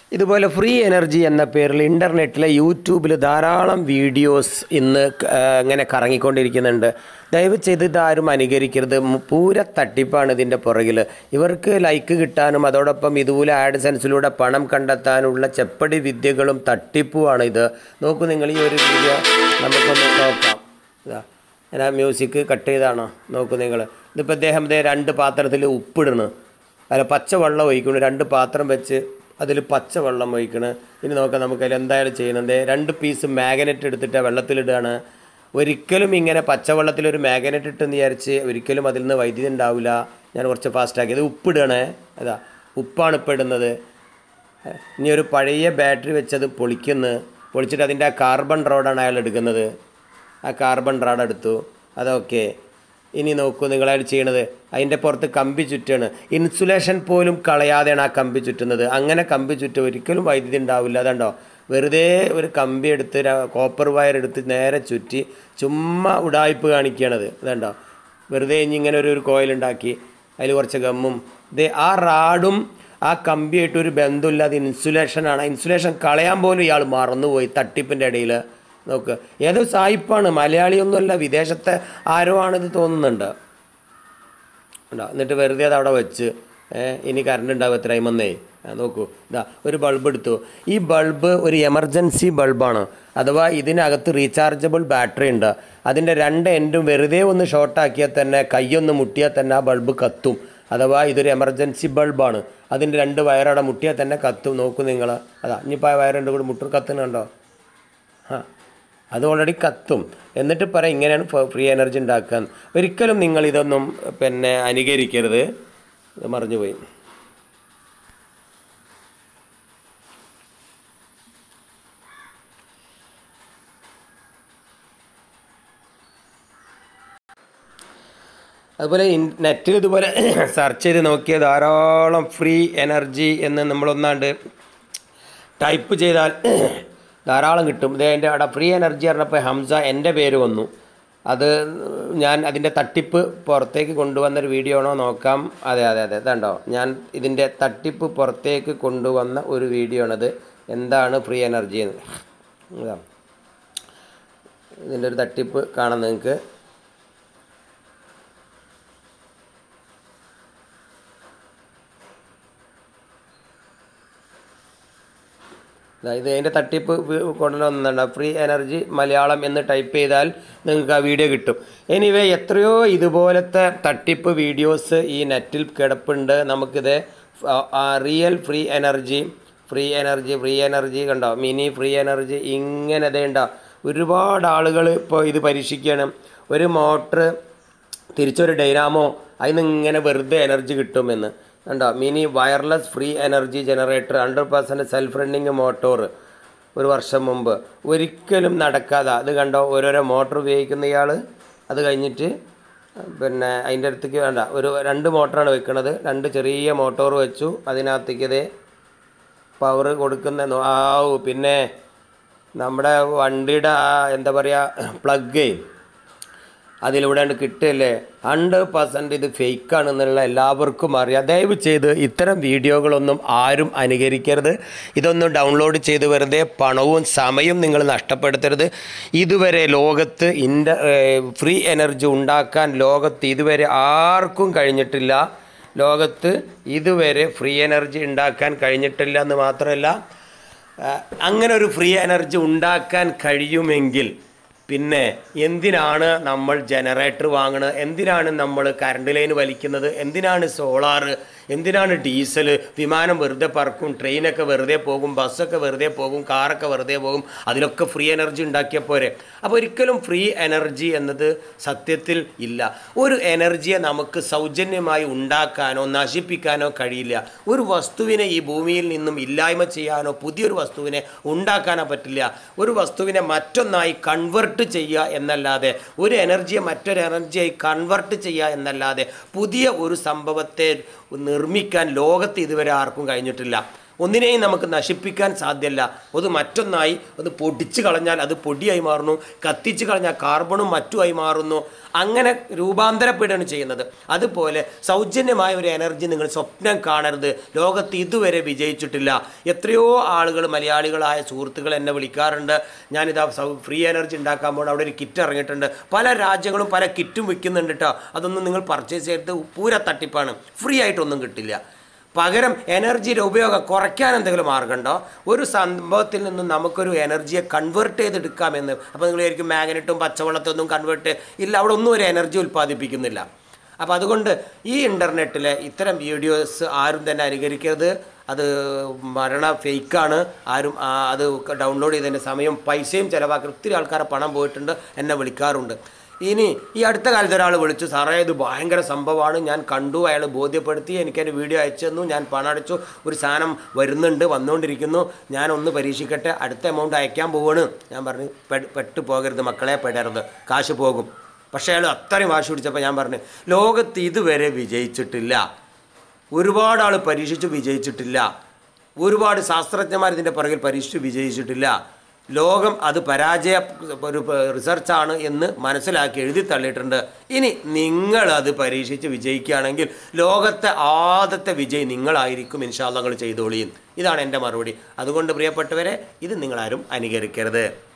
ഇതുപോലെ free energy എന്ന പേരിൽ ഇൻ്റർനെറ്റിലെ യൂട്യൂബിൽ ധാരാളം വീഡിയോസ് ഇന്ന് ക- ആ, ഇങ്ങനെ കറങ്ങിക്കൊണ്ടിരിക്കുന്നുണ്ട് ദയവ് ചെയ്ത് ഇതാരും അനുകരിക്കരുത് മു- പൂര തട്ടിപ്പാണ് ഇതിൻ്റെ പുറകിൽ ഇവർക്ക് ലൈക്ക് കിട്ടാനും അതോടൊപ്പം ഇതുപോലെ ആഡ് സെൻസിലൂടെ പണം കണ്ടെത്താനുള്ള ചെപ്പടി വിദ്യകളും തട്ടിപ്പുമാണ് ഇത് നോക്കൂ നിങ്ങൾ ഈ ഒരു വീഡിയോ നമുക്കൊന്ന് നോക്കാം ഇതാ ഞാൻ ആ മ്യൂസിക് കട്ട് ചെയ്താണോ നോക്കൂ നിങ്ങൾ ഇതിപ്പോൾ അദ്ദേഹം ഇതേ രണ്ട് പാത്രത്തിൽ ഉപ്പിടണ് അല്ല പച്ചവെള്ളം ഒഴിക്കണം രണ്ട് പാത്രം വെച്ച് അതിൽ പച്ചവെള്ളം ഒഴിക്കണം ഇനി നോക്കാം നമുക്ക് അതിൽ എന്തായാലും ചെയ്യണം ദേ രണ്ട് പീസ് മാഗ്നറ്റ് എടുത്തിട്ട് ആ വെള്ളത്തിലിടുകയാണ് ഒരിക്കലും ഇങ്ങനെ പച്ചവെള്ളത്തിൽ ഒരു മാഗ്നറ്റ് ഇട്ടെന്ന് വിചാരിച്ച് ഒരിക്കലും അതിൽ നിന്ന് വൈദ്യുതി ഉണ്ടാവില്ല ഞാൻ കുറച്ച് ഫാസ്റ്റാക്കി ഇത് ഉപ്പിടണേ അതാ ഉപ്പാണ് ഇപ്പോൾ ഇടുന്നത് ഇനി ഒരു പഴയ ബാറ്ററി വെച്ചത് പൊളിക്കുന്നു പൊളിച്ചിട്ട് അതിൻ്റെ ആ കാർബൺ റോഡാണ് അയാൾ എടുക്കുന്നത് ആ കാർബൺ റോഡ് എടുത്തു അതൊക്കെ ഇനി നോക്കൂ നിങ്ങളയാൾ ചെയ്യണത് അതിൻ്റെ പുറത്ത് കമ്പി ചുറ്റാണ് ഇൻസുലേഷൻ പോലും കളയാതെയാണ് ആ കമ്പി ചുറ്റുന്നത് അങ്ങനെ കമ്പി ചുറ്റും ഒരിക്കലും വൈദ്യുതി ഉണ്ടാവില്ല അതുണ്ടോ വെറുതെ ഒരു കമ്പി എടുത്ത് ര- കോപ്പർ വയർ എടുത്ത് നേരെ ചുറ്റി ചുമ്മാ ഉടായ്പ് കാണിക്കണത് അതുണ്ടോ വെറുതെ ഇനി ഇങ്ങനെ ഒരു ഒരു കോയിലുണ്ടാക്കി അതിൽ കുറച്ച് ഗമ്മും ഇത് ആ റാഡും ആ കമ്പിയായിട്ട് ഒരു ബന്ധമില്ല അത് ഇൻസുലേഷനാണ് ഇൻസുലേഷൻ കളയാൻ പോലും ഇയാൾ മറന്നുപോയി തട്ടിപ്പിൻ്റെ ഇടയിൽ നോക്ക് ഏതോ സായിപ്പാണ് മലയാളിയൊന്നുമല്ല വിദേശത്തെ ആരോ ആണിത് തോന്നുന്നുണ്ട് ഉണ്ടോ എന്നിട്ട് വെറുതെ അത് അവിടെ വെച്ച് ഏ, ഇനി കറണ്ട് ഉണ്ടാവും എത്രയും വന്നേ ആ, നോക്കൂ ഇതാ ഒരു ബൾബ് എടുത്തു ഈ ബൾബ് ഒരു എമർജൻസി ബൾബാണ് അഥവാ ഇതിനകത്ത് റീചാർജബിൾ ബാറ്ററി ഉണ്ട് അതിൻ്റെ രണ്ട് എൻഡും വെറുതെ ഒന്ന് ഷോർട്ടാക്കിയാൽ തന്നെ കൈയൊന്ന് മുട്ടിയാൽ തന്നെ ആ ബൾബ് കത്തും അഥവാ ഇതൊരു എമർജൻസി ബൾബാണ് അതിൻ്റെ രണ്ട് വയറവിടെ മുട്ടിയാൽ തന്നെ കത്തും നോക്കൂ നിങ്ങൾ അതാ ഇനിയിപ്പോൾ ആ വയറുണ്ട് കൂടി മുട്ടും കത്തുന്നുണ്ടോ ആ അത് ഓൾറെഡി കത്തും എന്നിട്ട് പറയും ഇങ്ങനെയാണ് ഫ്രീ എനർജി ഉണ്ടാക്കുക ഒരിക്കലും നിങ്ങൾ ഇതൊന്നും പിന്നെ അനുകരിക്കരുത് ഇത് മറിഞ്ഞുപോയി അതുപോലെ ഇൻ- നെറ്റിൽ ഇതുപോലെ സെർച്ച് ചെയ്ത് നോക്കിയ ധാരാളം ഫ്രീ എനർജി എന്ന് നമ്മളൊന്നാണ്ട് ടൈപ്പ് ചെയ്താൽ ധാരാളം കിട്ടും ഇത് അതിൻ്റെ അവിടെ ഫ്രീ എനർജി പറഞ്ഞപ്പോൾ ഹംസ എൻ്റെ പേര് വന്നു അത് ഞാൻ അതിൻ്റെ തട്ടിപ്പ് പുറത്തേക്ക് കൊണ്ടുവന്നൊരു വീഡിയോ ആണോ നോക്കാം അതെ അതെ അതെ ഇതുണ്ടോ ഞാൻ ഇതിൻ്റെ തട്ടിപ്പ് പുറത്തേക്ക് കൊണ്ടുവന്ന ഒരു വീഡിയോ ആണത് എന്താണ് ഫ്രീ എനർജി എന്ന് ഇതാ ഇതിൻ്റെ ഒരു തട്ടിപ്പ് കാണാം നിങ്ങൾക്ക് ഇത് അതിൻ്റെ തട്ടിപ്പ് കൊണ്ടുവന്നുണ്ട് ഫ്രീ എനർജി മലയാളം എന്ന് ടൈപ്പ് ചെയ്താൽ നിങ്ങൾക്ക് ആ വീഡിയോ കിട്ടും എനിവേ എത്രയോ ഇതുപോലത്തെ തട്ടിപ്പ് വീഡിയോസ് ഈ നെറ്റിൽ കിടപ്പുണ്ട് നമുക്കിത് real free energy free energy free energy കണ്ടോ മിനി ഫ്രീ എനർജി ഇങ്ങനെ ഇതേ ഉണ്ടോ ഒരുപാട് ആളുകൾ ഇപ്പോൾ ഇത് പരീക്ഷിക്കുകയാണ് ഒരു മോട്ടർ തിരിച്ചൊരു ഡൈനാമോ അതിന് ഇങ്ങനെ വെറുതെ എനർജി കിട്ടുമെന്ന് കണ്ടോ mini wireless free energy generator hundred percent self running motor ഒരു വർഷം മുമ്പ് ഒരിക്കലും നടക്കാതെ അത് കണ്ടോ ഓരോരോ മോട്ടോർ ഉപയോഗിക്കുന്ന ഇയാൾ അത് കഴിഞ്ഞിട്ട് പിന്നെ അതിൻ്റെ അടുത്തേക്ക് വേണ്ട ഒരു രണ്ട് മോട്ടറാണ് വെക്കുന്നത് രണ്ട് ചെറിയ മോട്ടോർ വെച്ചു അതിനകത്തേക്ക് ഇതേ പവർ കൊടുക്കുന്ന നോ- ആവു പിന്നെ നമ്മുടെ വണ്ടിയുടെ ആ എന്താ പറയുക പ്ലഗ് അതിലൂടെ ഉണ്ട് കിട്ടില്ലേ ഹൺഡ്രഡ് പെർസെൻറ്റ് ഇത് ഫേക്കാണെന്നുള്ള എല്ലാവർക്കും അറിയാം ദയവ് ചെയ്ത് ഇത്തരം വീഡിയോകളൊന്നും ആരും അനുകരിക്കരുത് ഇതൊന്നും ഡൗൺലോഡ് ചെയ്ത് വെറുതെ പണവും സമയവും നിങ്ങൾ നഷ്ടപ്പെടുത്തരുത് ഇതുവരെ ലോകത്ത് ഇൻ്റ ഫ്രീ എനർജി ഉണ്ടാക്കാൻ ലോകത്ത് ഇതുവരെ ആർക്കും കഴിഞ്ഞിട്ടില്ല ലോകത്ത് ഇതുവരെ ഫ്രീ എനർജി ഉണ്ടാക്കാൻ കഴിഞ്ഞിട്ടില്ല എന്ന് മാത്രമല്ല ആ, അങ്ങനെ ഒരു ഫ്രീ എനർജി ഉണ്ടാക്കാൻ കഴിയുമെങ്കിൽ പിന്നെ എന്തിനാണ് നമ്മൾ ജനറേറ്റർ വാങ്ങുന്നത് എന്തിനാണ് നമ്മൾ കറണ്ട് ലൈൻ വലിക്കുന്നത് എന്തിനാണ് സോളാർ എന്തിനാണ് ഡീസൽ വിമാനം വെറുതെ പറക്കും ട്രെയിനൊക്കെ വെറുതെ പോകും ബസ്സൊക്കെ വെറുതെ പോകും കാറൊക്കെ വെറുതെ പോകും അതിലൊക്കെ ഫ്രീ എനർജി ഉണ്ടാക്കിയ പോരെ അപ്പോൾ ഒരിക്കലും ഫ്രീ എനർജി എന്നത് സത്യത്തിൽ ഇല്ല ഒരു എനർജിയെ നമുക്ക് സൗജന്യമായി ഉണ്ടാക്കാനോ നശിപ്പിക്കാനോ കഴിയില്ല ഒരു വസ്തുവിനെ ഈ ഭൂമിയിൽ നിന്നും ഇല്ലായ്മ ചെയ്യാനോ പുതിയൊരു വസ്തുവിനെ ഉണ്ടാക്കാനോ പറ്റില്ല ഒരു വസ്തുവിനെ മറ്റൊന്നായി കൺവെർട്ട് ചെയ്യുക എന്നല്ലാതെ ഒരു എനർജിയെ മറ്റൊരു എനർജിയായി കൺവെർട്ട് ചെയ്യുക എന്നല്ലാതെ പുതിയ ഒരു സംഭവത്തെ നിർമ്മിക്കാൻ ലോകത്ത് ഇതുവരെ ആർക്കും കഴിഞ്ഞിട്ടില്ല ഒന്നിനെയും നമുക്ക് നശിപ്പിക്കാൻ സാധ്യമല്ല അത് മറ്റൊന്നായി അത് പൊടിച്ച് കളഞ്ഞാൽ അത് പൊടിയായി മാറുന്നു കത്തിച്ച് കളഞ്ഞാൽ കാർബണും മറ്റുമായി മാറുന്നു അങ്ങനെ രൂപാന്തരപ്പെടുകയാണ് ചെയ്യുന്നത് അതുപോലെ സൗജന്യമായ ഒരു എനർജി നിങ്ങൾ സ്വപ്നം കാണരുത് ലോകത്ത് ഇതുവരെ വിജയിച്ചിട്ടില്ല എത്രയോ ആളുകൾ മലയാളികളായ സുഹൃത്തുക്കൾ എന്നെ വിളിക്കാറുണ്ട് ഞാനിതാ സൗ ഫ്രീ എനർജി ഉണ്ടാക്കാൻ പോകണം അവിടെ ഒരു കിറ്റ് ഇറങ്ങിയിട്ടുണ്ട് പല രാജ്യങ്ങളും പല കിറ്റും വിൽക്കുന്നുണ്ട് കേട്ടോ അതൊന്നും നിങ്ങൾ പർച്ചേസ് ചെയ്ത് പൂര തട്ടിപ്പാണ് ഫ്രീ ആയിട്ടൊന്നും കിട്ടില്ല പകരം എനർജിയുടെ ഉപയോഗം കുറയ്ക്കാൻ എന്തെങ്കിലും മാർഗമുണ്ടോ ഒരു സംഭവത്തിൽ നിന്നും നമുക്കൊരു എനർജിയെ കൺവേർട്ട് ചെയ്തെടുക്കാമെന്ന് അപ്പോൾ നിങ്ങൾ വിചാരിക്കും മാഗ്നറ്റും പച്ചവെള്ളത്തൊന്നും കൺവേർട്ട് ഇല്ല അവിടെ ഒന്നും ഒരു എനർജി ഉൽപ്പാദിപ്പിക്കുന്നില്ല അപ്പോൾ അതുകൊണ്ട് ഈ ഇൻ്റർനെറ്റിലെ ഇത്തരം വീഡിയോസ് ആരും തന്നെ അനുകരിക്കരുത് അത് മരണ ഫേക്കാണ് ആരും ആ, അത് ഡൗൺലോഡ് ചെയ്തതിൻ്റെ സമയം പൈസയും ചിലവാക്കി ഒത്തിരി ആൾക്കാരെ പണം പോയിട്ടുണ്ട് എന്നെ വിളിക്കാറുണ്ട് ഇനി ഈ അടുത്ത കാലത്ത് ഒരാൾ വിളിച്ചു സാറേ ഇത് ഭയങ്കര സംഭവമാണ് ഞാൻ കണ്ടു അയാൾ ബോധ്യപ്പെടുത്തി എനിക്കൊരു വീഡിയോ അയച്ചു തന്നു ഞാൻ പണം അടച്ചു ഒരു സാധനം വരുന്നുണ്ട് വന്നുകൊണ്ടിരിക്കുന്നു ഞാൻ ഒന്ന് പരീക്ഷിക്കട്ടെ അടുത്ത എമൗണ്ട് അയക്കാൻ പോവാണ് ഞാൻ പറഞ്ഞു "പെ- പെട്ടു പോകരുത് മക്കളെ പെടരുത് കാശ് പോകും പക്ഷേ അയാൾ അത്രയും വാശി പിടിച്ചപ്പോൾ ഞാൻ പറഞ്ഞു ലോകത്ത് ഇതുവരെ വിജയിച്ചിട്ടില്ല ഒരുപാട് ആൾ പരീക്ഷിച്ച് വിജയിച്ചിട്ടില്ല ഒരുപാട് ശാസ്ത്രജ്ഞന്മാർ ഇതിൻ്റെ പുറകിൽ പരീക്ഷിച്ച് വിജയിച്ചിട്ടില്ല ലോകം അത് പരാജയ ഒരു റിസർച്ചാണ് എന്ന് മനസ്സിലാക്കി എഴുതി തള്ളിയിട്ടുണ്ട് ഇനി നിങ്ങൾ അത് പരീക്ഷിച്ച് വിജയിക്കുകയാണെങ്കിൽ ലോകത്തെ ആദ്യത്തെ വിജയി നിങ്ങളായിരിക്കും ഇൻഷാല്ല നിങ്ങൾ ചെയ്തോളിയും ഇതാണ് എൻ്റെ മറുപടി അതുകൊണ്ട് പ്രിയപ്പെട്ടവരെ ഇത് നിങ്ങളാരും അനുകരിക്കരുത്